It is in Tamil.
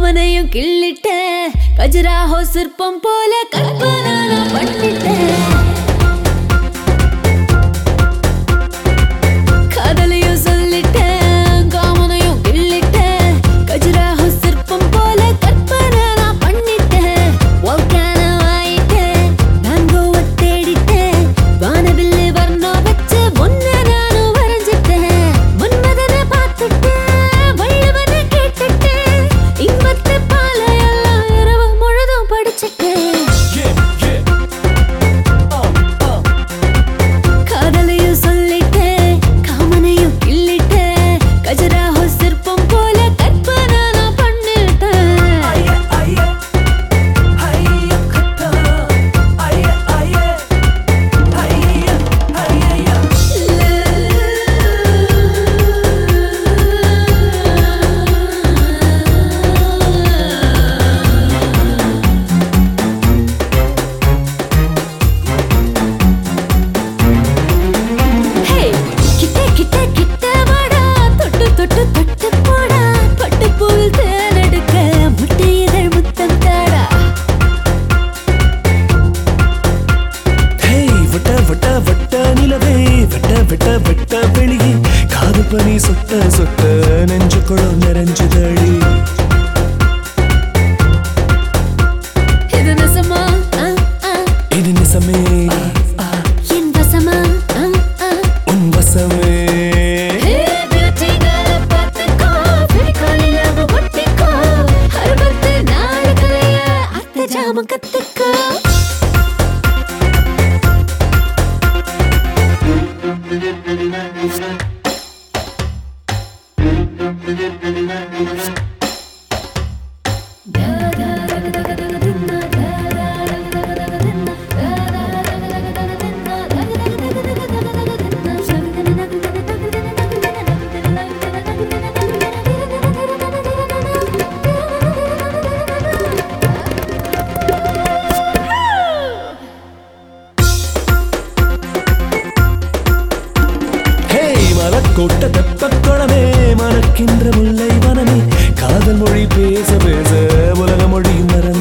காமனையும் கிள்ளிட்ட கஜராஹோ சிற்பம் போல கற்பனை நான் பண்ணிட்டேன் காதலையும் சொல்லிட்டேன் காமனையும் கிள்ளிட்டேன் கஜராஹோ சிற்பம் போல கற்பனை நான் பண்ணிட்டேன் volcano ஆயிட்டேன் மேங்கோவை தேடிட்டேன் வானவில்லு வர்ணம் வச்சு ஒன்ன நானும் வரைஞ்சிட்டேன் மன்மதனை பார்த்துட்டேன் வள்ளுவனை கேட்டுட்டேன் இன்பத்து பாலையெல்லாம் இரவு முழுதும் படிச்சிட்டேன் காதலையும் சொல்லிட்டேன் காமனையும் கிள்ளிட்டேன் கஜராஹோ சிற்பம் போல கற்பனை நான் பண்ணிட்டேன் ஹே கிட்ட கிட்ட கிட்ட வாடா தொட்டு தொட்டு தொட்டு போடா பட்டு போல் தேனெடுக்க முட்டை இதழ் முத்தம் தாடா ஹேய் வட்ட வட்ட வட்ட நிலவே வட்ட வட்ட வட்ட வெளியே காது பனி சொட்ட சொட்ட நெஞ்சுக்குள்ள நிறைஞ்சுதடி இது நெசமா ஆ, ஆ, இது நிசமே என் வசமா ஆ, ஆ. உன் வசமே ஹே beauty girl அ பார்த்துக்கோ, பிடிக்காத love அ ஒட்டிக்கோ. அறுபத்து நாலு கலைய அர்த்த ஜாமம் கத்துக்கோ ஹேய் மலக்கோட்ட தெப்பக்குளமே மணக்கின்ற முல்லை வனமே காதல் மொழி பேச பேச உலக மொழி மறந்து